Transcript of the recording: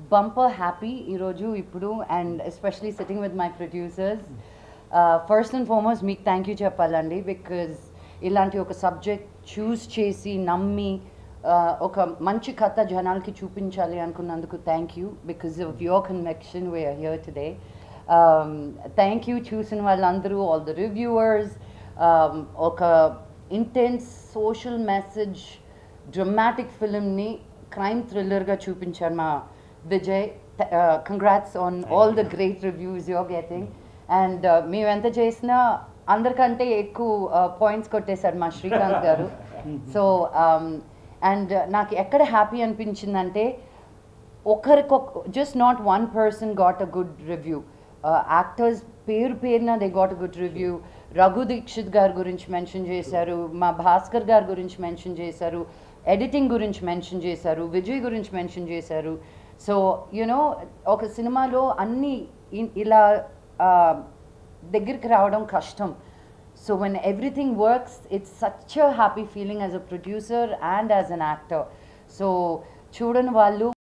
bumper happy ఈరోజు ఇప్పుడు and especially sitting with my producers first and foremost మీకు thank you చెప్పాలండి because ఇలాంటి ఒక సబ్జెక్ట్ చూస్ చేసి నమ్మి uh, ఒక మంచి కథ జనాలకి చూపించాలి అనుకున్నందుకు thank you because of your conviction we are here today thank you చూసిన వాళ్ళందరూ ఆల్ ద రివ్యూవర్స్ ఒక ఇంటెన్స్ సోషల్ మెసేజ్ డ్రమాటిక్ ఫిల్మ్ని క్రైమ్ థ్రిల్లర్గా చూపించారు మా Vijay congrats on all the great reviews you're getting అండ్ మేము ఎంత చేసినా అందరికంటే ఎక్కువ పాయింట్స్ కొట్టేశారు మా శ్రీకాంత్ గారు సో అండ్ నాకు ఎక్కడ హ్యాపీ అనిపించిందంటే ఒకరికొక just not one person got a good review actors పేరు పేరున they got a good review Raghu Dikshit గారి గురించి మెన్షన్ చేశారు మా భాస్కర్ గారి గురించి మెన్షన్ చేశారు ఎడిటింగ్ గురించి మెన్షన్ చేశారు విజయ్ గురించి మెన్షన్ చేశారు సో యునో ఒక సినిమాలో అన్ని ఇ- ఇలా uh, దగ్గరికి రావడం కష్టం so when everything works it's such a happy feeling as a producer and as an actor so చూడని వాళ్ళు